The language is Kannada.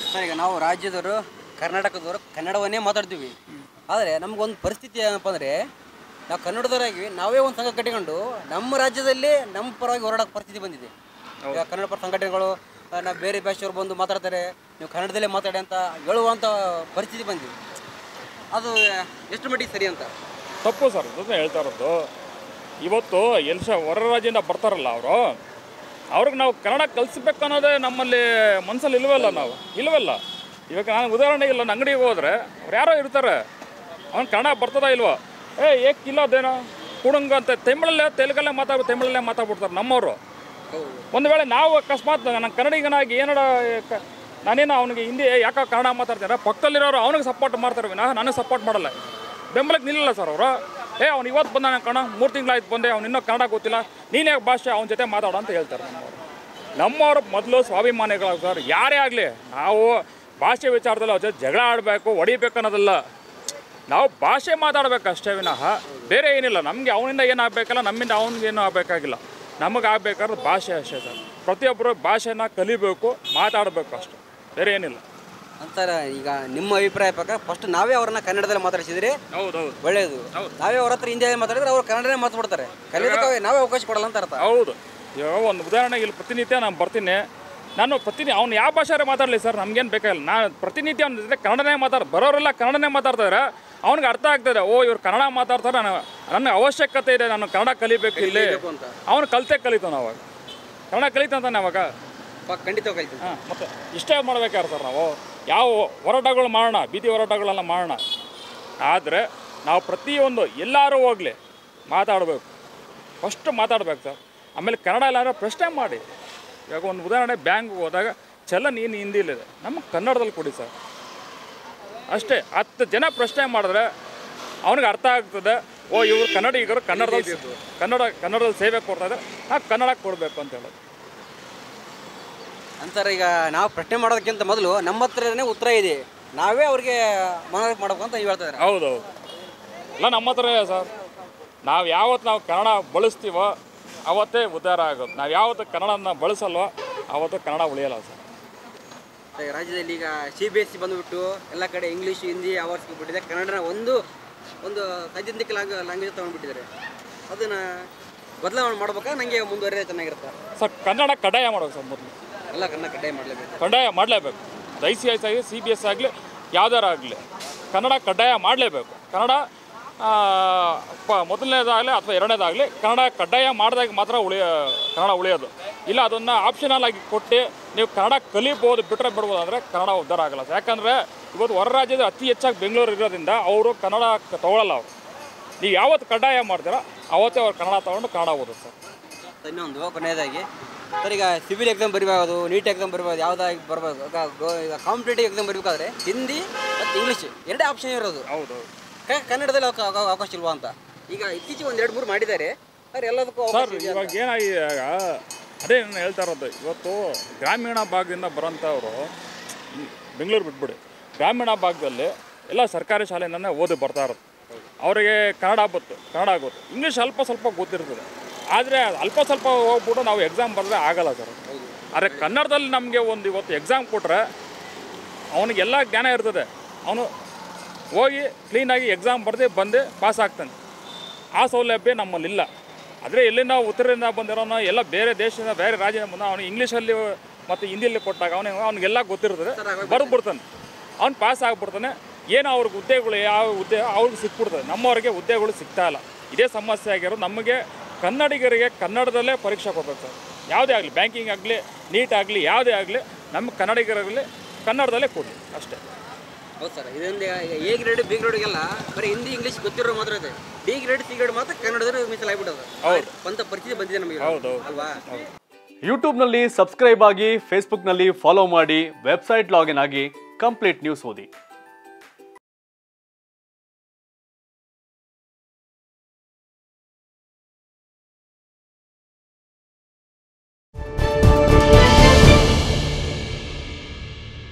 ಸರ್ ಈಗ ನಾವು ರಾಜ್ಯದವರು ಕರ್ನಾಟಕದವರು ಕನ್ನಡವನ್ನೇ ಮಾತಾಡ್ತೀವಿ ಆದರೆ ನಮಗೊಂದು ಪರಿಸ್ಥಿತಿ ಏನಪ್ಪ ಅಂದರೆ ನಾವು ಕನ್ನಡದವರಾಗಿ ನಾವೇ ಒಂದು ಸಂಘ ಕಟ್ಟಿಕೊಂಡು ನಮ್ಮ ರಾಜ್ಯದಲ್ಲಿ ನಮ್ಮ ಪರವಾಗಿ ಹೋರಾಡೋಕೆ ಪರಿಸ್ಥಿತಿ ಬಂದಿದೆ ಈಗ ಕನ್ನಡ ಪರ ಸಂಘಟನೆಗಳು ಆ, ನಾವು ಬೇರೆ ಭಾಷೆಯವರು ಬಂದು ಮಾತಾಡ್ತಾರೆ ನೀವು ಕನ್ನಡದಲ್ಲೇ ಮಾತಾಡಿ ಅಂತ ಹೇಳುವಂಥ ಪರಿಸ್ಥಿತಿ ಬಂದಿದೆ ಅದು ಎಷ್ಟು ಮಟ್ಟಿಗೆ ಸರಿ ಅಂತ ತಪ್ಪು ಸರ್ ಅದನ್ನ ಹೇಳ್ತಾ ಇರೋದು ಇವತ್ತು ಎಲ್ಸ ಹೊರ ರಾಜ್ಯದಿಂದ ಬರ್ತಾರಲ್ಲ ಅವರು ಅವ್ರಿಗೆ ನಾವು ಕನ್ನಡ ಕಲಿಸ್ಬೇಕು ಅನ್ನೋದೇ ನಮ್ಮಲ್ಲಿ ಮನಸ್ಸಲ್ಲಿ ಇಲ್ವಲ್ಲ ನಾವು ಇಲ್ವಲ್ಲ ಇವಾಗ ನಾನು ಉದಾಹರಣೆಗೆ ಇಲ್ಲ ಅಂಗಡಿಗೆ ಹೋದ್ರೆ ಅವ್ರು ಯಾರೋ ಇರ್ತಾರೆ ಅವ್ನು ಕನ್ನಡ ಬರ್ತದ ಇಲ್ವೋ ಏ ಏಕ್ ಇಲ್ಲೋದೇನೋ ಕುಡುಂಗ ಅಂತ ತಮಿಳಲ್ಲೇ ತೆಲುಗಲ್ಲೇ ಮಾತಾಡ್ ತಮಿಳಲ್ಲೇ ಮಾತಾಡ್ಬಿಡ್ತಾರೆ ನಮ್ಮವರು ಒಂದು ವೇಳೆ ನಾವು ಅಕಸ್ಮಾತ್ ನಾನು ಕನ್ನಡಿಗನಾಗಿ ಏನಾರ ಕ- ನಾನೇನು ಅವನಿಗೆ ಹಿಂದಿ ಯಾಕೆ ಕನ್ನಡ ಮಾತಾಡ್ತಾರೆ ಪಕ್ಕದಲ್ಲಿರೋರು ಅವನಿಗೆ ಸಪೋರ್ಟ್ ಮಾಡ್ತಾರೆ ವಿನಃ ನನಗೆ ಸಪೋರ್ಟ್ ಮಾಡಲ್ಲ ಬೆಂಬಲಕ್ಕೆ ನಿಲ್ಲಲ್ಲ ಸರ್ ಅವರು ಏ ಅವ್ನು ಇವತ್ತು ಬಂದ ನಾನು ಕನ್ನಡ ಮೂರು ತಿಂಗಳಾಯ್ತು ಬಂದೆ ಅವ್ನು ಇನ್ನೂ ಕನ್ನಡ ಗೊತ್ತಿಲ್ಲ ನೀನೇ ಭಾಷೆ ಅವನ ಜೊತೆ ಮಾತಾಡೋ ಅಂತ ಹೇಳ್ತಾರೆ ನಮ್ಮವರು ನಮ್ಮವರು ಮೊದಲು ಸ್ವಾಭಿಮಾನಿಗಳು ಸರ್ ಯಾರೇ ಆಗಲಿ ನಾವು ಭಾಷೆ ವಿಚಾರದಲ್ಲಿ ಅವ್ರ ಜೊತೆ ಜಗಳ ಆಡಬೇಕು ಹೊಡಿಬೇಕು ಅನ್ನೋದಲ್ಲ ನಾವು ಭಾಷೆ ಮಾತಾಡ್ಬೇಕು ಅಷ್ಟೇ ವಿನಃ ಬೇರೆ ಏನಿಲ್ಲ ನಮಗೆ ಅವನಿಂದ ಏನು ಆಗಬೇಕಲ್ಲ ನಮ್ಮಿಂದ ಅವನಿಗೆ ಏನು ಆಗಬೇಕಾಗಿಲ್ಲ ನಮಗೆ ಆಗಬೇಕಾದ್ರೆ ಭಾಷೆ ಅಷ್ಟೇ ಸರ್ ಪ್ರತಿಯೊಬ್ಬರು ಭಾಷೆನ ಕಲಿಬೇಕು ಮಾತಾಡಬೇಕು ಅಷ್ಟೇ ಬೇರೆ ಏನಿಲ್ಲ ಅಂತಾರೆ ಈಗ ನಿಮ್ಮ ಅಭಿಪ್ರಾಯ ಪ್ರಕಾರ ಫಸ್ಟ್ ನಾವೇ ಅವ್ರನ್ನ ಕನ್ನಡದಲ್ಲಿ ಮಾತಾಡಿಸಿದ್ರೆ ಹೌದೌದು ಒಳ್ಳೆಯದು ನಾವೇ ಅವ್ರ ಹತ್ರ ಹಿಂದಿಯಲ್ಲಿ ಮಾತಾಡಿದ್ರೆ ಅವ್ರು ಕನ್ನಡನೇ ಮಾತಾಡ್ತಾರೆ ಕಲಿಯೋದಕ್ಕೆ ನಾವೇ ಅವಕಾಶ ಕೊಡಲ್ಲ ಅಂತ ಅರ್ಥ ಹೌದು ಇವಾಗ ಒಂದು ಉದಾಹರಣೆಗೆ ಇಲ್ಲಿ ಪ್ರತಿನಿತ್ಯ ನಾನು ಬರ್ತೀನಿ ನಾನು ಪ್ರತಿನಿ ಅವ್ನು ಯಾವ ಭಾಷೆ ಮಾತಾಡಲಿ ಸರ್ ನಮ್ಗೇನು ಬೇಕಾಗಿಲ್ಲ ನಾನು ಪ್ರತಿನಿತ್ಯ ಅವ್ನ ಜೊತೆ ಕನ್ನಡನೇ ಮಾತಾಡ್ ಬರೋರೆಲ್ಲ ಕನ್ನಡನೇ ಮಾತಾಡ್ತಾರೆ ಅವ್ನಿಗೆ ಅರ್ಥ ಆಗ್ತದೆ ಓ ಇವ್ರು ಕನ್ನಡ ಮಾತಾಡ್ತಾರೆ ನಾನು ನನ್ನ ಅವಶ್ಯಕತೆ ಇದೆ ನಾನು ಕನ್ನಡ ಕಲಿಬೇಕು ಇಲ್ಲಿ ಅಂತ ಅವನು ಕಲಿತೆ ಕಲಿತಾನ ಅವಾಗ ಕನ್ನಡ ಕಲಿತಾನೆ ಅವಾಗ ಪ- ಖಂಡಿತ ಕಲಿತೀವಿ ಹಾಂ ಮತ್ತು ಇಷ್ಟೇ ಮಾಡ್ಬೇಕಾರೆ ಸರ್ ನಾವು ಯಾವ ಹೋರಾಟಗಳು ಮಾಡೋಣ ಬೀದಿ ಹೋರಾಟಗಳೆಲ್ಲ ಮಾಡೋಣ ಆದರೆ ನಾವು ಪ್ರತಿಯೊಂದು ಎಲ್ಲರೂ ಹೋಗಲಿ ಮಾತಾಡಬೇಕು ಫಸ್ಟ್ ಮಾತಾಡ್ಬೇಕು ಸರ್ ಆಮೇಲೆ ಕನ್ನಡ ಎಲ್ಲಾರು ಪ್ರಶ್ನೆ ಮಾಡಿ ಇವಾಗ ಒಂದು ಉದಾಹರಣೆ ಬ್ಯಾಂಕ್ಗೆ ಹೋದಾಗ ಚಲ ನೀನು ಹಿಂದಿಲಿದೆ ನಮಗೆ ಕನ್ನಡದಲ್ಲಿ ಕೊಡಿ ಸರ್ ಅಷ್ಟೇ ಹತ್ತು ಜನ ಪ್ರಶ್ನೆ ಮಾಡಿದ್ರೆ ಅವನಿಗೆ ಅರ್ಥ ಆಗ್ತದೆ ಓ ಇವರು ಕನ್ನಡಿಗರು ಕನ್ನಡದಲ್ಲಿ ಕನ್ನಡ ಕನ್ನಡದಲ್ಲಿ ಸೇವೆ ಕೊಡ್ತಾ ಇದ್ದಾರೆ ಆ ಕನ್ನಡ ಕೊಡಬೇಕು ಅಂತ ಹೇಳೋದು ಅಂತಾರೆ ಈಗ ನಾವು ಪ್ರಶ್ನೆ ಮಾಡೋದಕ್ಕಿಂತ ಮೊದಲು ನಮ್ಮ ಹತ್ರನೇ ಉತ್ತರ ಇದೆ ನಾವೇ ಅವ್ರಿಗೆ ಮನವರಿಕೆ ಮಾಡ್ಬೇಕು ಅಂತ ನೀವು ಹೇಳ್ತಾ ಇದ್ದಾರೆ ಹೌದೌದು ಎಲ್ಲ ನಮ್ಮ ಹತ್ರ ಸರ್ ನಾವು ಯಾವತ್ತು ನಾವು ಕನ್ನಡ ಬಳಸ್ತೀವೋ ಅವತ್ತೇ ಉದ್ಧಾರ ಆಗೋದು ನಾವು ಯಾವತ್ತು ಕನ್ನಡನ ಬಳಸಲ್ವೋ ಅವತ್ತು ಕನ್ನಡ ಉಳಿಯಲ್ಲ ಸರ್ ಈಗ ರಾಜ್ಯದಲ್ಲಿ ಈಗ ಸಿ ಬಿ ಎಸ್ ಸಿ ಬಂದುಬಿಟ್ಟು ಎಲ್ಲ ಕಡೆ ಇಂಗ್ಲೀಷ್ ಹಿಂದಿ ಅವರ್ಸ್ ಬಿಟ್ಟಿದೆ ಕನ್ನಡನ ಒಂದು ಒಂದು ಸೈದ್ಧಾಂತಿಕ ಲ್ಯಾಂಗ್ವೇಜ್ ತೊಗೊಂಡ್ಬಿಟ್ಟಿದ್ದಾರೆ ಅದನ್ನು ಬದಲಾವಣೆ ಮಾಡ್ಬೇಕಾ ನನಗೆ ಮುಂದುವರಿಯೋದು ಚೆನ್ನಾಗಿರುತ್ತೆ ಸರ್ ಕನ್ನಡ ಕಡ್ಡಾಯ ಮಾಡ್ಬೇಕು ಸರ್ ಮೊದಲು ಎಲ್ಲ ಕನ್ನಡ ಕಡ್ಡಾಯ ಮಾಡಲೇಬೇಕು ಕಡ್ಡಾಯ ಮಾಡಲೇಬೇಕು ಐ ಸಿ ಎಸ್ ಆಗಿ ಸಿ ಬಿ ಎಸ್ ಆಗಲಿ ಯಾವ್ದಾರು ಆಗಲಿ ಕನ್ನಡ ಕಡ್ಡಾಯ ಮಾಡಲೇಬೇಕು ಕನ್ನಡ ಆ, ಪ ಮೊದಲನೇದಾಗಲಿ ಅಥವಾ ಎರಡನೇದಾಗಲಿ ಕನ್ನಡ ಕಡ್ಡಾಯ ಮಾಡಿದಾಗ ಮಾತ್ರ ಉಳಿಯ ಕನ್ನಡ ಉಳಿಯೋದು ಇಲ್ಲ ಅದನ್ನು ಆಪ್ಷನಲ್ ಆಗಿ ಕೊಟ್ಟು ನೀವು ಕನ್ನಡ ಕಲಿಬೋದು ಬಿಟ್ಟರೆ ಬಿಡ್ಬೋದು ಅಂದರೆ ಕನ್ನಡ ಉದ್ಧಾರ ಆಗಲ್ಲ ಸರ್ ಯಾಕಂದರೆ ಇವತ್ತು ಹೊರ ರಾಜ್ಯದ ಅತಿ ಹೆಚ್ಚಾಗಿ ಬೆಂಗಳೂರು ಇರೋದ್ರಿಂದ ಅವರು ಕನ್ನಡ ಕ- ತಗೊಳ್ಳಲ್ಲ ಅವರು ನೀವು ಯಾವತ್ತು ಕಡ್ಡಾಯ ಮಾಡ್ತೀರೋ ಅವತ್ತೇ ಅವ್ರು ಕನ್ನಡ ತೊಗೊಂಡು ಕನ್ನಡ ಓದೋದು ಸರ್ ಇನ್ನೊಂದು ಕೊನೆಯದಾಗಿ ಸರ್ ಈಗ ಸಿವಿಲ್ ಎಕ್ಸಾಮ್ ಬರಿಬೋದು ನೀಟ್ ಎಕ್ಸಾಮ್ ಬರಿಬೋದು ಯಾವುದಾಗಿ ಬರ್ಬೋದು ಈಗ ಗೋ- ಈಗ ಕಾಂಪಿಟೇಟಿವ್ ಎಕ್ಸಾಮ್ ಬರಬೇಕಾದ್ರೆ ಹಿಂದಿ ಮತ್ತು ಇಂಗ್ಲೀಷ್ ಎರಡೇ ಆಪ್ಷನ್ ಇರೋದು ಹೌದು ಕ- ಕನ್ನಡದಲ್ಲಿ ಅವಕ- ಅವಕ- ಅವಕಾಶ ಇಲ್ವಾ ಅಂತ ಈಗ ಇತ್ತೀಚೆಗೆ ಒಂದು ಎರಡು ಮೂರು ಮಾಡಿದ್ದಾರೆ ಸರ್ ಎಲ್ಲದಕ್ಕೂ ಅವಕಾಶ ಸರ್ ಇದೆಯಾ ಇವಾಗ ಅಂತ? ಏನಾಗಿದೆ ಈಗ ಅದೇ ನಾನು ಹೇಳ್ತಾ ಇರೋದು ಇವತ್ತು ಗ್ರಾಮೀಣ ಭಾಗದಿಂದ ಬರೋಂಥವ್ರು ಈ ಬೆಂಗಳೂರು ಬಿಟ್ಬಿಡಿ ಗ್ರಾಮೀಣ ಭಾಗದಲ್ಲಿ ಎಲ್ಲ ಸರ್ಕಾರಿ ಶಾಲೆಯಿಂದನೇ ಓದಿ ಬರ್ತಾ ಇರೋದು ಅವರಿಗೆ ಕನ್ನಡ ಗೊತ್ತು ಕನ್ನಡ ಗೊತ್ತು ಇಂಗ್ಲೀಷ್ ಅಲ್ಪ ಸ್ವಲ್ಪ ಗೊತ್ತಿರ್ತದೆ ಆದರೆ ಅಲ್ಪ ಸ್ವಲ್ಪ ಹೋಗ್ಬಿಟ್ಟು ನಾವು ಎಕ್ಸಾಮ್ ಬರೆದ್ರೆ ಆಗಲ್ಲ ಸರ್ ಆದರೆ ಕನ್ನಡದಲ್ಲಿ ನಮಗೆ ಒಂದು ಇವತ್ತು ಎಕ್ಸಾಮ್ ಕೊಟ್ಟರೆ ಅವನಿಗೆಲ್ಲ ಜ್ಞಾನ ಇರ್ತದೆ ಅವನು ಹೋಗಿ ಕ್ಲೀನಾಗಿ ಎಕ್ಸಾಮ್ ಬರೆದು ಬಂದು ಪಾಸ್ ಆಗ್ತಾನೆ ಆ ಸೌಲಭ್ಯ ನಮ್ಮಲ್ಲಿಲ್ಲ ಆದರೆ ಎಲ್ಲಿಂದ ಉತ್ತರದಿಂದ ಬಂದಿರೋನು ಎಲ್ಲ ಬೇರೆ ದೇಶದಿಂದ ಬೇರೆ ರಾಜ್ಯದಿಂದ ಬಂದ ಅವನು ಇಂಗ್ಲೀಷಲ್ಲಿ ಮತ್ತು ಹಿಂದಿಯಲ್ಲಿ ಕೊಟ್ಟಾಗ ಅವನಿಗೆ ಅವನಿಗೆಲ್ಲ ಗೊತ್ತಿರ್ತದೆ ಬರೆದು ಬಿಡ್ತಾನೆ ಅವ್ನು ಪಾಸ್ ಆಗಿಬಿಡ್ತಾನೆ ಏನೋ ಅವ್ರಿಗೆ ಹುದ್ದೆಗಳು ಯಾವ ಹುದ್ದೆ ಅವ್ರಿಗೆ ಸಿಕ್ಬಿಡ್ತದೆ ನಮ್ಮವ್ರಿಗೆ ಹುದ್ದೆಗಳು ಸಿಗ್ತಾ ಇಲ್ಲ ಇದೇ ಸಮಸ್ಯೆ ಆಗಿರೋದು ನಮಗೆ ಕನ್ನಡಿಗರಿಗೆ ಕನ್ನಡದಲ್ಲೇ ಪರೀಕ್ಷೆ ಕೊಡ್ಬೇಕು ಸರ್ ಯಾವುದೇ ಆಗಲಿ ಬ್ಯಾಂಕಿಂಗ್ ಆಗಲಿ ನೀಟ್ ಆಗಲಿ ಯಾವುದೇ ಆಗಲಿ ನಮ್ಮ ಕನ್ನಡಿಗರಲ್ಲಿ ಕನ್ನಡದಲ್ಲೇ ಕೊಡಿ ಅಷ್ಟೇ ಹೌದು ಸರ್ ಇದೊಂದು ಎ ಗ್ರೇಡ್ ಬಿ ಗ್ರೇಡ್ಗೆಲ್ಲ ಬರೀ ಹಿಂದಿ ಇಂಗ್ಲೀಷ್ ಗೊತ್ತಿರೋ ಮಾತ್ರ ಇದೆ ಡಿ ಗ್ರೇಡ್ ಸಿ ಗ್ರೇಡ್ ಮಾತ್ರ ಕನ್ನಡದಲ್ಲಿ ಮೀಸಲಾಗ್ಬಿಟ್ಟದ ಹೌದು. ಅಂತ ಪರಿಸ್ಥಿತಿ ಬಂದಿದೆ ನಮಗೆ ಹೌದು, ಹೌದು. ಅಲ್ವಾ ಯೂಟ್ಯೂಬ್ನಲ್ಲಿ ಸಬ್ಸ್ಕ್ರೈಬ್ ಆಗಿ ಫೇಸ್ಬುಕ್ನಲ್ಲಿ ಫಾಲೋ ಮಾಡಿ ವೆಬ್ಸೈಟ್ ಲಾಗಿನ್ ಆಗಿ ಕಂಪ್ಲೀಟ್ ನ್ಯೂಸ್ ಓದಿ